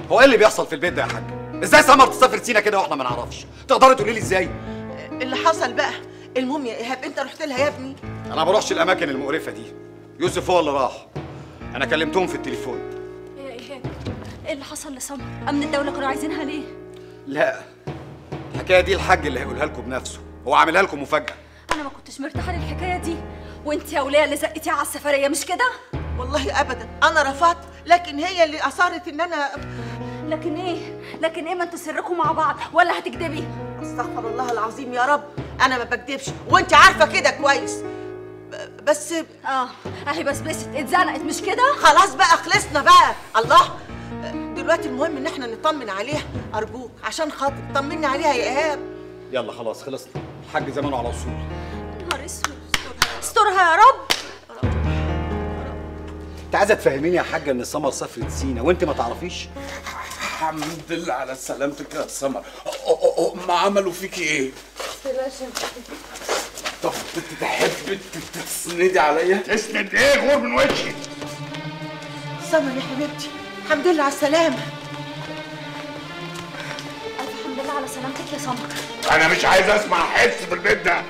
هو ايه اللي بيحصل في البيت ده يا حاج ازاي سمر تسافر سينا كده واحنا ما نعرفش تقدري تقولي لي ازاي اللي حصل بقى المهم يا ايهاب انت رحت لها يا ابني انا ما بروحش الاماكن المقرفه دي يوسف هو اللي راح انا كلمتهم في التليفون يا ايهاب ايه اللي حصل لسمر امن الدوله كانوا عايزينها ليه لا الحكايه دي الحاج اللي هيقولها لكم بنفسه هو عاملها لكم مفاجاه انا ما كنتش مرتاحه للحكايه دي وانت يا وليه اللي زقتيها على السفريه مش كده والله ابدا انا رفضت لكن هي اللي اصرت ان انا لكن ايه لكن ايه ما انتوا سركم مع بعض ولا هتكدبي استغفر الله العظيم يا رب انا ما بكدبش وانت عارفه كده كويس ب- بس اه اهي بسبست اتزنقت مش كده خلاص بقى خلصنا بقى الله دلوقتي المهم ان احنا نطمن عليها ارجوك عشان خاطر طمني عليها يا ايهاب يلا خلاص خلصنا الحاج زمانه على وصول نهار اسود استرها يا رب انت عايزه تفهميني يا حاجه ان سمر سافرت سينا وانت ما تعرفيش الحمد لله على سلامتك يا سمر أو- أو- أو، ما عملوا فيكي ايه؟ طب تحب تسندي عليا؟ تسند ايه غور من وشي سمر يا حبيبتي الحمد لله على السلامه الف الحمد لله على سلامتك يا سمر انا مش عايز اسمع حس في البيت ده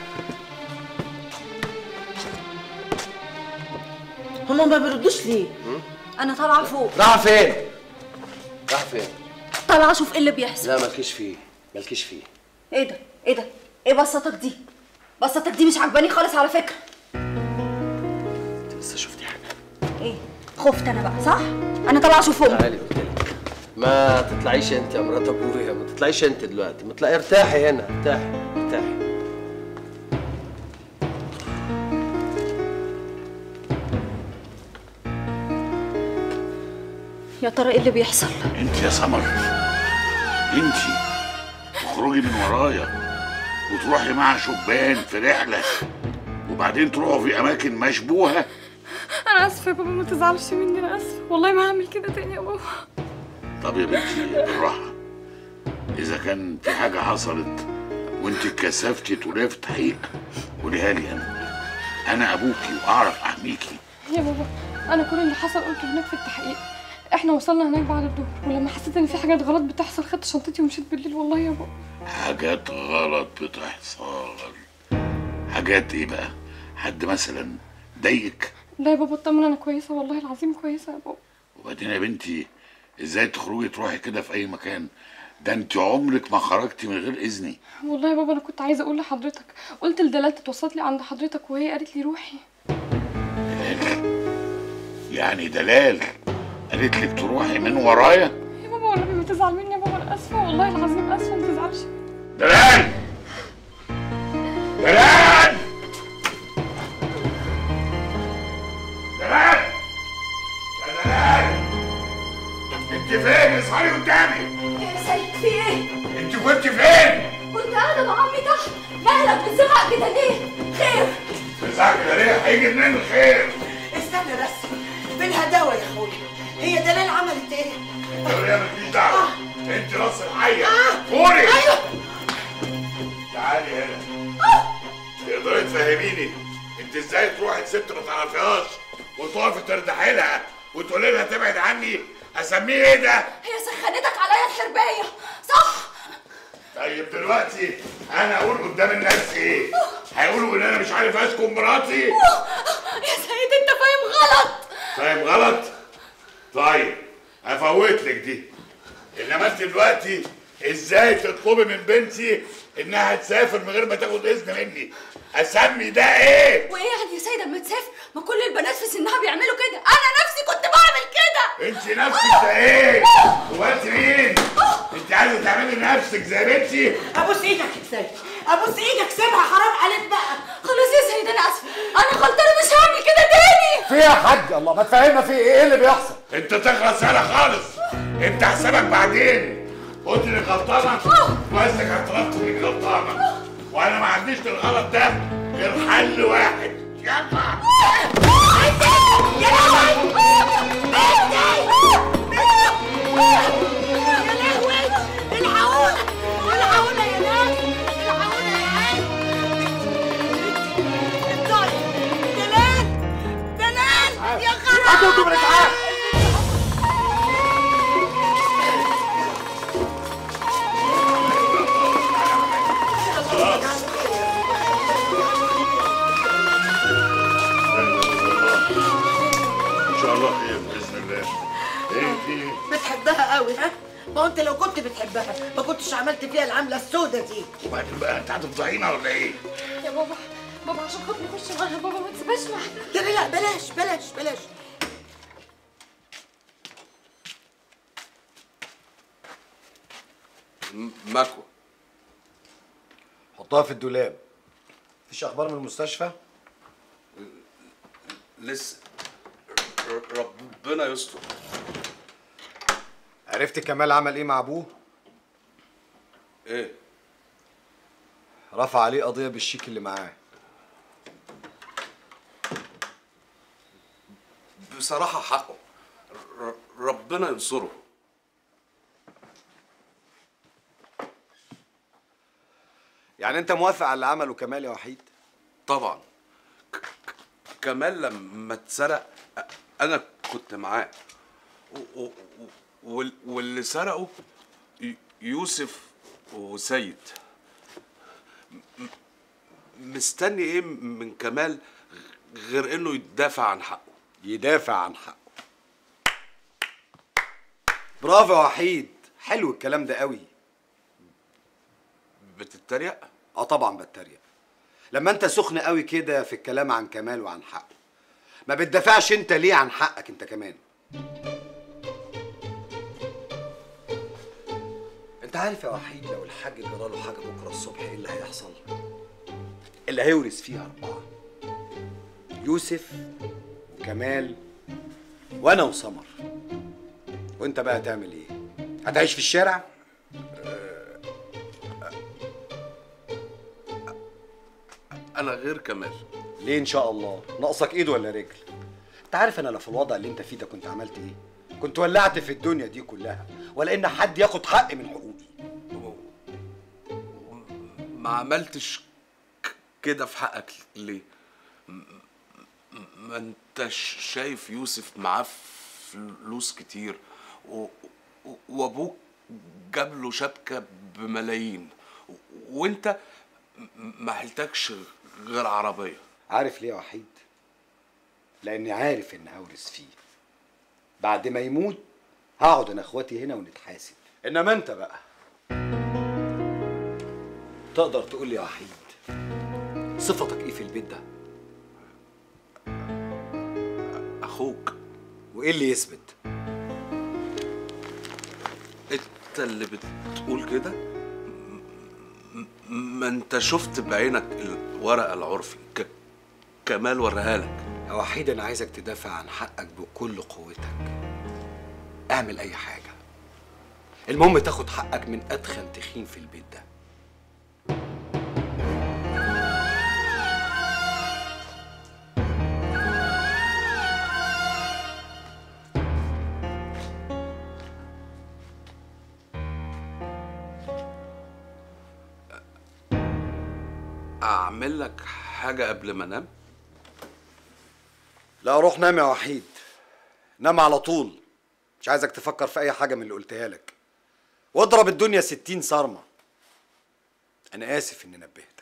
هما ما بيردوش ليه انا طالعه فوق راح فين؟ راح فين؟ طالعه اشوف ايه اللي بيحصل لا مالكيش فيه مالكيش فيه ايه ده ايه ده ايه بسطك دي بسطك دي مش عجباني خالص على فكره انت لسه شفتي حاجه ايه خفت انا بقى صح انا طالعه اشوف امي تعالي قلت لك ما تطلعيش انت يا مرات ابويا ما تطلعيش انت دلوقتي ما تطلعي ارتاحي هنا ارتاحي ارتاحي يا ترى ايه اللي بيحصل انت يا سمر انت تخرجي من ورايا وتروحي مع شبان في رحله وبعدين تروحوا في اماكن مشبوهه انا اسفه يا بابا ما تزعلش مني انا اسفه والله ما هعمل كده تاني يا بابا طب يا بنتي بالراحه اذا كان في حاجه حصلت وانت اتكسفتي تقوليها في التحقيق قوليها لي انا انا ابوكي واعرف احميكي يا بابا انا كل اللي حصل قلته هناك في التحقيق احنا وصلنا هناك بعد الظهر ولما حسيت ان في حاجات غلط بتحصل خدت شنطتي ومشيت بالليل والله يا بابا حاجات غلط بتحصل حاجات ايه بقى حد مثلا ضايقك لا يا بابا اطمن انا كويسه والله العظيم كويسه يا بابا وبعدين يا بنتي ازاي تخرجي تروحي كده في اي مكان ده انت عمرك ما خرجتي من غير اذني والله يا بابا انا كنت عايزه اقول لحضرتك قلت لدلال تتوسط لي عند حضرتك وهي قالت لي روحي يعني دلال قالت لك تروحي من ورايا يا بابا والنبي ما تزعل مني يا بابا انا اسفه والله العظيم اسفه ما تزعلش دلال دلال دلال يا دلال انت فين اصحابي قدامي يا سيد في ايه انت كنت فين كنت قاعده مع عمي تحت مالك بتزعق كده ليه خير مذاكره ليه هيجي منين الخير استنى بس بالهداوه يا اخويا هي دلال عملت ايه انت وهي مالكيش دعوه انت راس الحيه فوري ايوه تعالي هنا تقدري تفهميني انت ازاي تروحي لست ما تعرفيهاش وتقفي تردحي لها وتقولي لها تبعد عني اسميه ايه ده؟ هي سخنتك عليا الحربايه صح طيب دلوقتي انا اقول قدام الناس ايه؟ هيقولوا ان انا مش عارف اسكن مراتي يا سيد انت فاهم غلط فاهم غلط؟ طيب هفوت لك دي انما انت دلوقتي ازاي تطلبي من بنتي انها تسافر من غير ما تاخد اذن مني؟ اسمي ده ايه؟ وايه يعني يا سيد اما تسافر ما كل البنات في سنها بيعملوا كده انا نفسي كنت بعمل كده انت نفسك ده ايه؟ هو انت مين؟ انت عايزه تعملي نفسك زي بنتي؟ ابوس ايدك يا سيد ابوس ايدك سيبها حرام عليك بقى خلاص يا سيد انا اسفه انا غلطانه مش هعمل كده تاني في ايه يا حاج الله ما تفهمنا في ايه ايه اللي بيحصل انت تخلص انا خالص انت حسابك بعدين قلت لي غلطانه كويسك اعترفت انك غلطانه وانا ما عنديش للغلط ده غير حل واحد يلا يا لهوي يا لهوي الحقونا الحقونا يا ناس الحقونا يا عين الطاير دلال دلال يا خرابي قوي ها ما هو انت لو كنت بتحبها ما كنتش عملت فيها العمله السودة دي وبعدين بقى انت هتفضحينا ولا ايه؟ يا بابا بابا عشان خاطري خش معاها بابا ما تسيبهاش لوحدها لا لا لا بلاش بلاش بلاش مكوى حطها في الدولاب مفيش اخبار من المستشفى لسه ر- ربنا يستر عرفت كمال عمل ايه مع ابوه ايه رفع عليه قضيه بالشيك اللي معاه بصراحة حقه ر- ربنا ينصره يعني انت موافق على اللي عمله كمال يا وحيد طبعا ك- ك- كمال لما اتسرق أ- انا كنت معاه و- و- وال- واللي سرقه ي- يوسف وسيد م- مستني ايه من كمال غير انه يدافع عن حقه يدافع عن حقه برافو يا وحيد حلو الكلام ده قوي بتتريق اه طبعا بتريق لما انت سخن قوي كده في الكلام عن كمال وعن حقه ما بتدافعش انت ليه عن حقك انت كمان انت عارف يا وحيد لو الحاج جراله حاجه بكره الصبح ايه اللي هيحصل اللي هيورث فيها اربعه يوسف وكمال وانا وسمر وانت بقى تعمل ايه هتعيش في الشارع انا غير كمال ليه ان شاء الله ناقصك ايد ولا رجل انت عارف انا لو في الوضع اللي انت فيه ده كنت عملت ايه كنت ولعت في الدنيا دي كلها ولا ان حد ياخد حق من حقوقي ما عملتش ك- كده في حقك ليه م- م- ما انت شايف يوسف معاه فلوس كتير و... و- وابوك جاب له شبكه بملايين و- وانت م- ما حلتكش غير عربيه عارف ليه يا وحيد لاني عارف ان هورث فيه بعد ما يموت هقعد انا اخواتي هنا ونتحاسب انما انت بقى تقدر تقول لي يا وحيد صفتك ايه في البيت ده اخوك وايه اللي يثبت انت اللي بتقول كده م- م- ما انت شفت بعينك الورقه العرفي ك... كمال وريها لك يا وحيد انا عايزك تدافع عن حقك بكل قوتك اعمل اي حاجه المهم تاخد حقك من ادخن تخين في البيت ده اعمل لك حاجه قبل ما انام لا روح نام يا وحيد نام على طول مش عايزك تفكر في اي حاجه من اللي قلتها لك واضرب الدنيا ستين صرمه انا اسف اني نبهتك